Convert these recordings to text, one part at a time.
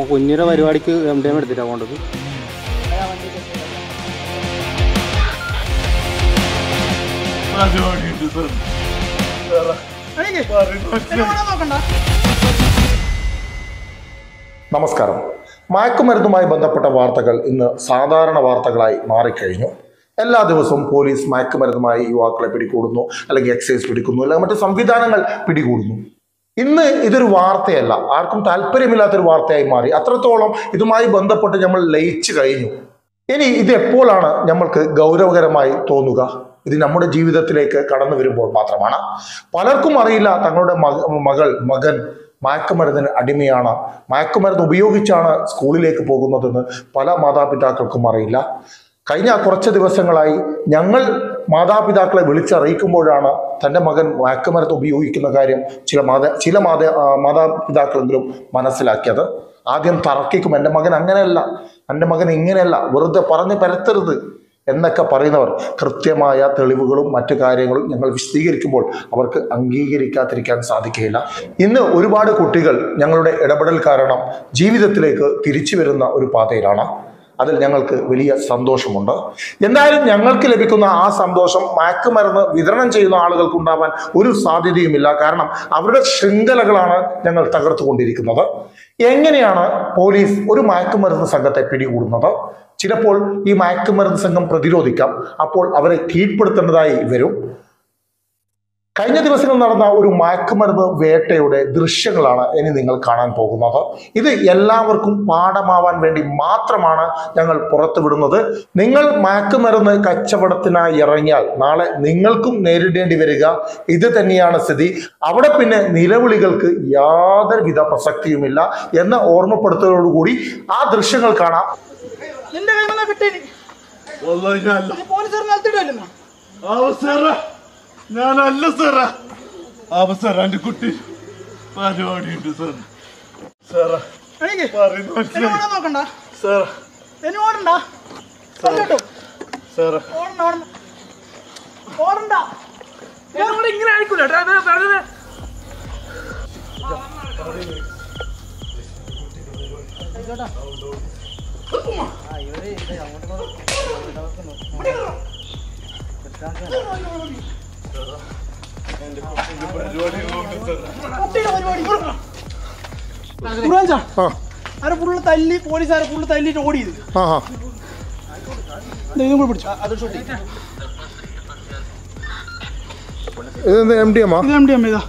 അപ്പോൾ കുഞ്ഞിയുടെ പരിപാടിക്ക് M D M എടുത്തിട്ടാണ് പോകേണ്ടത് നമസ്കാരം മയക്കുമരുന്നുമായി ബന്ധപ്പെട്ട വാർത്തകൾ ഇന്ന് സാധാരണ വാർത്തകളായി മാറിക്കഴിഞ്ഞു എല്ലാ ദിവസവും പോലീസ് മയക്കുമരുന്നുമായി യുവാക്കളെ പിടികൂടുന്നു അല്ലെങ്കിൽ എക്സൈസ് പിടിക്കുന്നു അല്ലെങ്കിൽ മറ്റു സംവിധാനങ്ങൾ പിടികൂടുന്നു ഇന്ന് ഇതൊരു വാർത്തയല്ല ആർക്കും താല്പര്യമില്ലാത്തൊരു വാർത്തയായി മാറി അത്രത്തോളം ഇതുമായി ബന്ധപ്പെട്ട് നമ്മൾ ലയിച്ചു കഴിഞ്ഞു ഇനി ഇത് എപ്പോഴാണ് നമ്മൾക്ക് ഗൗരവകരമായി തോന്നുക ഇത് നമ്മുടെ ജീവിതത്തിലേക്ക് കടന്നു വരുമ്പോൾ മാത്രമാണ് പലർക്കും അറിയില്ല തങ്ങളുടെ മക മകൾ മകൻ മയക്കുമരുന്നിന് അടിമയാണ് മയക്കുമരുന്ന് ഉപയോഗിച്ചാണ് സ്കൂളിലേക്ക് പോകുന്നതെന്ന് പല മാതാപിതാക്കൾക്കും അറിയില്ല കഴിഞ്ഞ കുറച്ച് ദിവസങ്ങളായി ഞങ്ങൾ മാതാപിതാക്കളെ വിളിച്ചറിയിക്കുമ്പോഴാണ് തൻ്റെ മകൻ മയക്കുമരുന്ന് ഉപയോഗിക്കുന്ന കാര്യം ചില മാതാ ചില മാതാ ആ, മാതാപിതാക്കളെങ്കിലും മനസ്സിലാക്കിയത് ആദ്യം തർക്കിക്കും എൻ്റെ മകൻ അങ്ങനെയല്ല എൻ്റെ മകൻ ഇങ്ങനെയല്ല വെറുതെ പറഞ്ഞ് പരത്തരുത് എന്നൊക്കെ പറയുന്നവർ കൃത്യമായ തെളിവുകളും മറ്റു കാര്യങ്ങളും ഞങ്ങൾ വിശദീകരിക്കുമ്പോൾ അവർക്ക് അംഗീകരിക്കാതിരിക്കാൻ സാധിക്കുകയില്ല ഇന്ന് ഒരുപാട് കുട്ടികൾ ഞങ്ങളുടെ ഇടപെടൽ കാരണം ജീവിതത്തിലേക്ക് തിരിച്ചു വരുന്ന ഒരു പാതയിലാണ് അതിൽ ഞങ്ങൾക്ക് വലിയ സന്തോഷമുണ്ട് എന്തായാലും ഞങ്ങൾക്ക് ലഭിക്കുന്ന ആ സന്തോഷം മയക്കുമരുന്ന് വിതരണം ചെയ്യുന്ന ആളുകൾക്ക് ഉണ്ടാവാൻ ഒരു സാധ്യതയുമില്ല കാരണം അവരുടെ ശൃംഖലകളാണ് ഞങ്ങൾ തകർത്തുകൊണ്ടിരിക്കുന്നത് എങ്ങനെയാണ് പോലീസ് ഒരു മയക്കുമരുന്ന് സംഘത്തെ പിടികൂടുന്നത് ചിലപ്പോൾ ഈ മയക്കുമരുന്ന് സംഘം പ്രതിരോധിക്കാം അപ്പോൾ അവരെ കീഴ്പ്പെടുത്തേണ്ടതായി വരും കഴിഞ്ഞ ദിവസങ്ങൾ നടന്ന ഒരു മയക്കുമരുന്ന് വേട്ടയുടെ ദൃശ്യങ്ങളാണ് ഇനി നിങ്ങൾ കാണാൻ പോകുന്നത് ഇത് എല്ലാവർക്കും പാഠമാവാൻ വേണ്ടി മാത്രമാണ് ഞങ്ങൾ പുറത്തുവിടുന്നത് നിങ്ങൾ മയക്കുമരുന്ന് കച്ചവടത്തിനായി ഇറങ്ങിയാൽ നാളെ നിങ്ങൾക്കും നേരിടേണ്ടി വരിക ഇത് തന്നെയാണ് സ്ഥിതി അവിടെ പിന്നെ നിലവിളികൾക്ക് യാതൊരുവിധ പ്രസക്തിയുമില്ല എന്ന ഓർമ്മപ്പെടുത്തലോടുകൂടി ആ ദൃശ്യങ്ങൾ കാണാം നിന്റെ കൈമല്ല കിട്ടേനി والله ഞാനല്ല നീ പോലീസുകാർ നിലത്തിടുമല്ലോ അവസര ഞാനല്ല സാറ അവസര എന്റെ കുട്ടി പരിപാടിയുണ്ട് സാർ സാറ എനിക്ക് പറയുന്നു എന്നെ മനസ്സിലായി ഓടാൻ നോക്കണ്ട സാറ എന്നെ ഓടണ്ട പറഞ്ഞിട്ടോ സാറ ഓടണ്ട ഓടണ്ട ഓടണ്ട എന്നോട് ഇങ്ങനെ ആയിരിക്കൂല ട്ടാ, ഇത് പറഞ്ഞത്. കുട്ടിയുടെ പരിപാടി ഖുർആൻ സാർ, ആ ആരെ ഫുള്ള് തല്ലി പോലീസുകാരെ ഫുള്ള് തല്ലിട്ട് ഓടിയത് ആ ആ ദേ, ഇതും കൂടി പിടിച്ചു ഇത് എം ഡി എമ്മാ ഇത് എം ഡി എം ഇതാ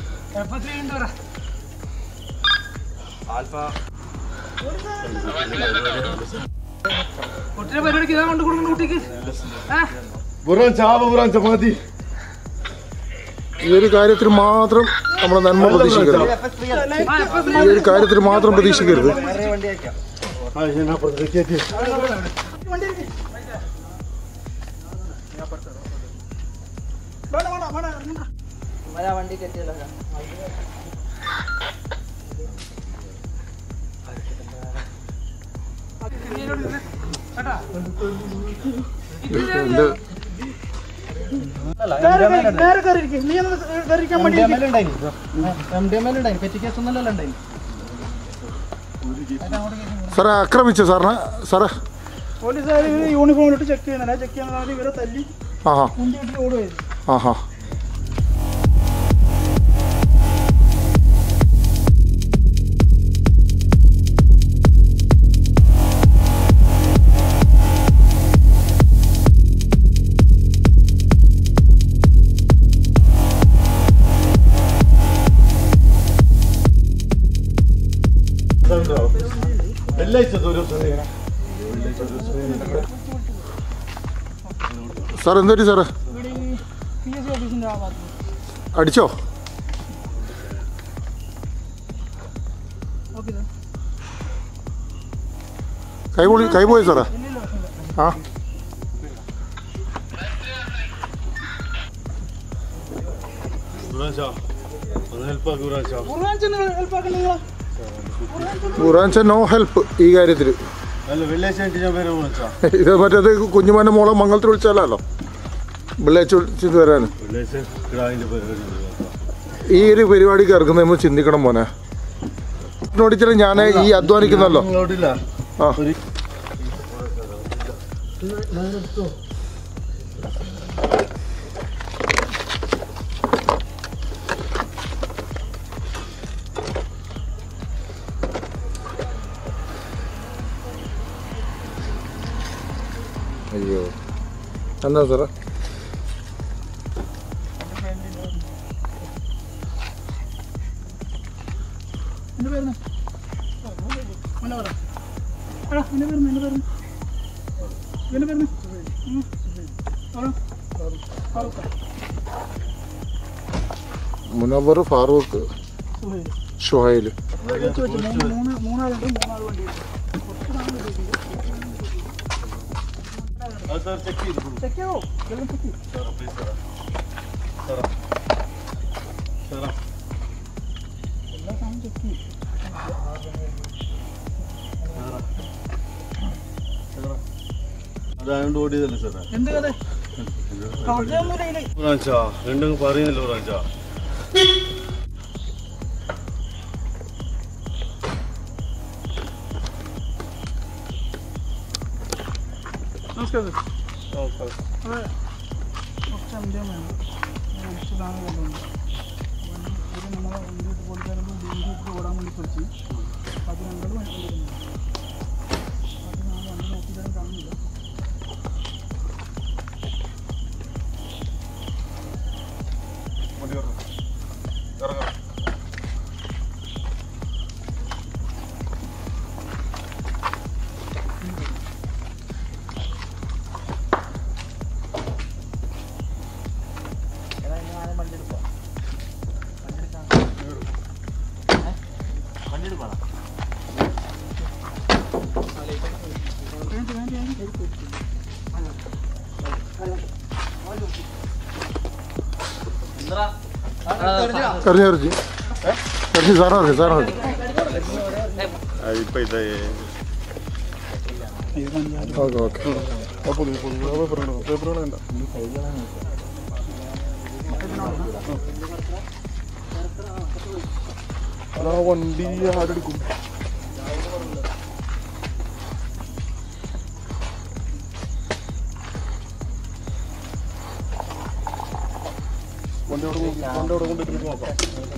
കുട്ടിയുടെ പരിപാടിക്ക് ഇതാ കൊണ്ട് കൊടുക്കുന്ന കുട്ടിക്ക് ബുറാൻ ചാവ ബുറാൻ ചമാതി ഈ ഒരു കാര്യത്തിൽ മാത്രം നമ്മൾ നന്മ പ്രതീക്ഷിക്കരുത് ഈ ഒരു കാര്യത്തിൽ മാത്രം പ്രതീക്ഷിക്കരുത് ആ ഞാൻ അപ്പുറത്തേക്ക് എത്തി വണ്ടി ഇരിക്ക്. വേണ്ട വേണ്ട വേണ്ട ഇറങ്ങണ്ട. എൻ്റെ നേരെ കയറി- നേരെ കയറി ഇരിക്ക്. നീ ഒന്ന് കയറി ഇരിക്കാൻ വേണ്ടി ഇരിക്ക്. സാറേ ആക്രമിച്ചോ സാറിനെ സാറേ പോലീസുകാർ ഇവര് യൂണിഫോമിലിട്ട് ചെക്ക് ചെയ്യുന്നില്ല ചെക്ക് ചെയ്യുന്ന ഇവരെ തല്ലി ആഹാ കുണ്ടി ഇട്ട് ഓടുകയായിരുന്നു ആഹാ വെള്ളിയാഴ്ച ദൂരം സാർ എന്തൊരു സാറേ ഇവിടെ പി എസ് സി ഓഫീസിന്റെ ആ ഭാഗത്ത് അടിച്ചോ ഓക്കെ സാർ കൈ പൊളി കൈ പോയി സാറേ ആ ബുറാൻ ചാ ഒന്ന് ഹെൽപ്പാക്കി ബുറാൻ ചാ ഖുർആൻ ചെന്ന് ഹെൽപ്പാക്കണ്ട നിങ്ങളെ ഖുറാൻച്ച നോ ഹെൽപ്പ് ഈ കാര്യത്തിൽ അല്ല വെള്ളിയാഴ്ച എനിക്ക് ഞാൻ വരാൻ ബുറാൻ ചാ ഇത് മറ്റേത് കുഞ്ഞുമാൻ്റെ മോളെ മംഗളത്തിൽ വിളിച്ചാലോ വെള്ളിയാഴ്ച വിളിച്ചിട്ട് വരാൻ വെള്ളിയാഴ്ച കിടാവിന്റെ പരിപാടി ഉണ്ട്. ഈ ഒരു പരിപാടിക്ക് ഇറക്കുന്ന നമ്മൾ ചിന്തിക്കണം മോനെ ഓടിച്ചാൽ ഞാൻ ഈ അധ്വാനിക്കുന്നല്ലോ ഇങ്ങോട്ടില്ല ആ അയ്യോ എന്താ സാറേ എന്റെ പേര് മുന്ന പറ എടാ എന്റെ പേര് എന്റെ പേര് എന്റെ പേര് മുനവർ ഫാറൂഖ് ഷുഹൈൽ മൂന്ന് മൂന്നാളുണ്ട് മൂന്നാൾ വണ്ടി അത് സാർ ചെക്ക് ചെയ്തു ചെക്ക് ചെയ്തോ എല്ലാം ചെക്ക് ചെയ്തു സാറാ പ്ലീസ് സാറാ സാറാ സാറാ എല്ലാ സാധനവും ചെക്ക് ചെയ്യും അതായത് ഓടിയതല്ലേ സാറേ എന്ത് കഥ കഥയൊന്നുമില്ല ഇതില് ബ്രാഞ്ചാ രണ്ടും പറയുന്നില്ല ബ്രാഞ്ചാ നമസ്കാരം അതെ കുറച്ച് അന്ത്യം വേണം കുറച്ച് സാധനം കൊണ്ടുവന്നു ഇത് നമ്മളെ വണ്ടി പോലീസുകാരൊന്നും വീണ്ടും ഇട്ട് ഓടാൻ വേണ്ടി പഠിച്ചു അത് രണ്ടും കൊണ്ടുവരുന്നു അത് ഞാൻ വണ്ടി നോക്കിയിട്ടാണ് കാണുന്നില്ല വണ്ടി ഇറങ്ങാം ഇറങ്ങാം എറിഞ്ഞു എറിഞ്ഞു എറിഞ്ഞു സാറേ എറിഞ്ഞു സാറേ എറിഞ്ഞു ഇപ്പം ഇതേ ഓക്കെ ഓക്കെ വണ്ടി ആരെടുക്കും വണ്ടി അവിടെ കൊണ്ട് വണ്ടി അവിടെ കൊണ്ടിട്ട് നോക്കാം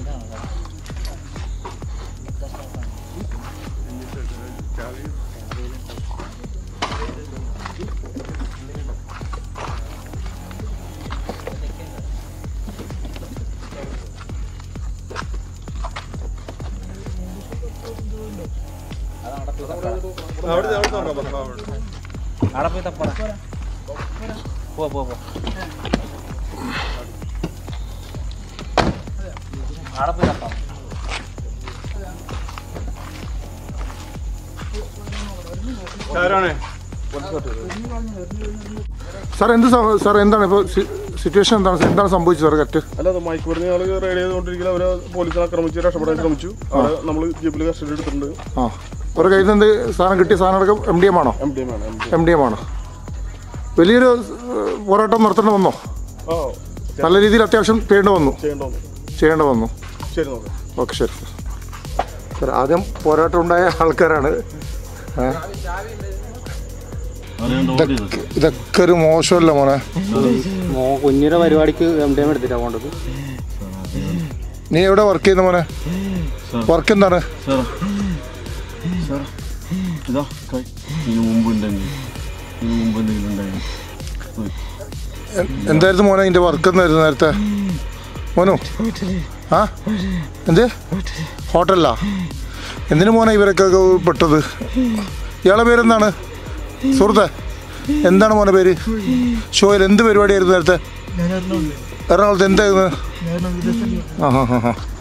അവിടെ അവിടെ നോക്കാം അവിടെ ആരാണേ സാർ എന്ത് സം- സാർ എന്താണ് ഇപ്പോൾ സിറ്റുവേഷൻ എന്താണ് എന്താണ് സംഭവിച്ചത് സാർ കറക്റ്റ് അല്ല അത് മയക്ക് പറഞ്ഞ ആള് റൈഡ് ചെയ്തുകൊണ്ടിരിക്കുന്ന അവരെ പോലീസിനെ ആക്രമിച്ച് രക്ഷപ്പെടാൻ ശ്രമിച്ചു അവിടെ നമ്മൾ ജീപ്പിൽ കസ്റ്റഡി എടുത്തിട്ടുണ്ട് ആ ഒരു കയ്യിൽ നിന്ന് എന്ത് സാധനം കിട്ടിയ സാധനം അടക്കം എം ഡി എം ആണോ എം ഡി എം ആണ് M D M D M ആണ് വലിയൊരു ഏഹ്, പോരാട്ടം നടത്തേണ്ടി വന്നോ ആ നല്ല രീതിയിൽ അത്യാവശ്യം ചെയ്യേണ്ടി വന്നു ചെയ്യണ്ടോന്ന് ചെയ്യേണ്ടി വന്നു ശരി നോക്കാം ഓക്കെ ശരി സാർ സാർ ആദ്യം പോരാട്ടം ഉണ്ടായ ആൾക്കാരാണ് ഏ? ഇതൊക്കെ ഇതൊക്കെ ഒരു മോശമല്ല മോനെ മോ കുഞ്ഞിയുടെ പരിപാടിക്ക് എം ഡി എം എടുത്തിട്ടാണ് പോകേണ്ടത് നീ എവിടെ വർക്ക് ചെയ്യുന്ന മോനെ വർക്ക് എന്താണ് സാറാ സാർ ഇതാ കൈ ഇതിന് മുമ്പ് ഉണ്ടെങ്കിൽ ഇതിന് മുമ്പ് എന്തെങ്കിലും ഉണ്ടായിരുന്നു എ- എന്തായിരുന്നു മോനെ ഇതിന്റെ വർക്ക് എന്നായിരുന്നു നേരത്തെ മോനു ആ എന്ത് ഹോട്ടലിലാ എന്തിനു മോനെ ഇവരൊക്കെ പെട്ടത് ഇയാളെ പേരെന്താണ് സുഹൃത്തെ എന്താണ് മോനെ പേര് ഷോയിൽ എന്ത് പരിപാടിയായിരുന്നു നേരത്തെ എറണാകുളത്ത് എന്തായിരുന്നു ആ ഹാ ഹാ ഹാ